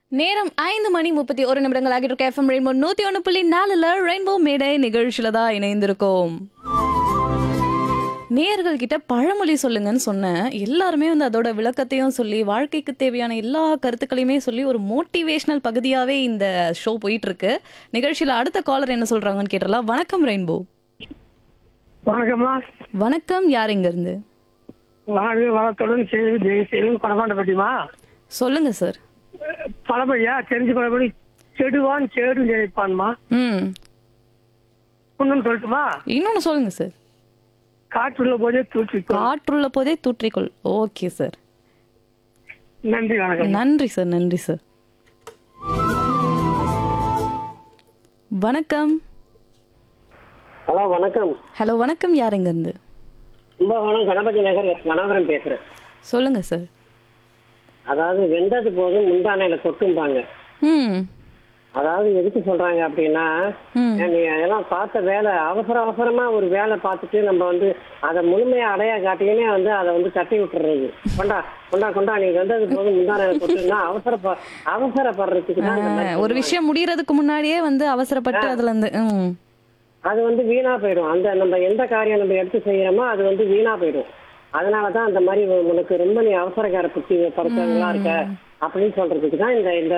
நேரம் ஐந்து மணி முப்பத்தி ஒரு நிமிடங்கள் ஆகிட்டு இருக்க எஃப்எம் ரெயின்போ நூத்தி ஒன்று புள்ளி நாலுல ரெயின்போ மேடை நிகழ்ச்சியில தான் இணைந்திருக்கோம் நேயர்கள் கிட்ட பழமொழி சொல்லுங்கன்னு சொன்னேன் எல்லாருமே வந்து அதோட விளக்கத்தையும் சொல்லி வாழ்க்கைக்கு தேவையான எல்லா கருத்துக்களையுமே சொல்லி ஒரு மோட்டிவேஷனல் பகுதியாவே இந்த ஷோ போயிட்டு இருக்கு நிகழ்ச்சியில அடுத்த காலர் என்ன சொல்றாங்கன்னு கேட்டலாம் வணக்கம் ரெயின்போ வணக்கம்மா வணக்கம் யார் இங்க இருந்து வாழ்க வளத்துடன் செய்து ஜெய செய்து பணமாண்டப்பட்டிமா சொல்லுங்க சார் பழமொழியா தெரிஞ்சு பழமொழி செடுவான் சேடு நினைப்பான்மா ம் ஒன்றும் சொல்லட்டுமா இன்னொன்னு சொல்லுங்க சார் காற்றுள்ள போதே தூற்றிக்கோ காற்றுள்ள போதே தூற்றிக்கொள் ஓகே சார் நன்றி வணக்கம் நன்றி சார் நன்றி சார் வணக்கம் ஹலோ வணக்கம் ஹலோ வணக்கம் யார் இங்க இருந்து கும்பகோணம் கணபதி நகர் எஸ் மனோகரன் பேசுறேன் சொல்லுங்க சார் அதாவது வெந்தது போதும் முந்தானையில கொட்டும்பாங்க ம் அதாவது எதுக்கு சொல்றாங்க அப்படின்னா ம். நீ அதெல்லாம் பார்த்த வேலை அவசர அவசரமா ஒரு வேலை பார்த்துட்டு நம்ம வந்து அதை முழுமையா அடையா காட்டினே வந்து அதை வந்து தட்டி விட்டுறது கொண்டா கொண்டா கொண்டா நீ வெந்தது போதும் முந்தானையில கொட்டுனா அவசர அவசரப்படுறதுக்கு தான் இந்த மாதிரி ஒரு விஷயம் முடியறதுக்கு முன்னாடியே வந்து அவசரப்பட்டு அதுல இருந்து ம் அது வந்து வீணா போயிடும் அந்த நம்ம எந்த காரியம் நம்ம எடுத்து செய்யறோமோ அது வந்து வீணா போயிடும் அதனாலதான் அந்த மாதிரி உனக்கு ரொம்ப நீ அவசரக்கார புத்தி படுத்தவங்களா இருக்க அப்படின்னு சொல்றதுக்கு தான் இந்த இந்த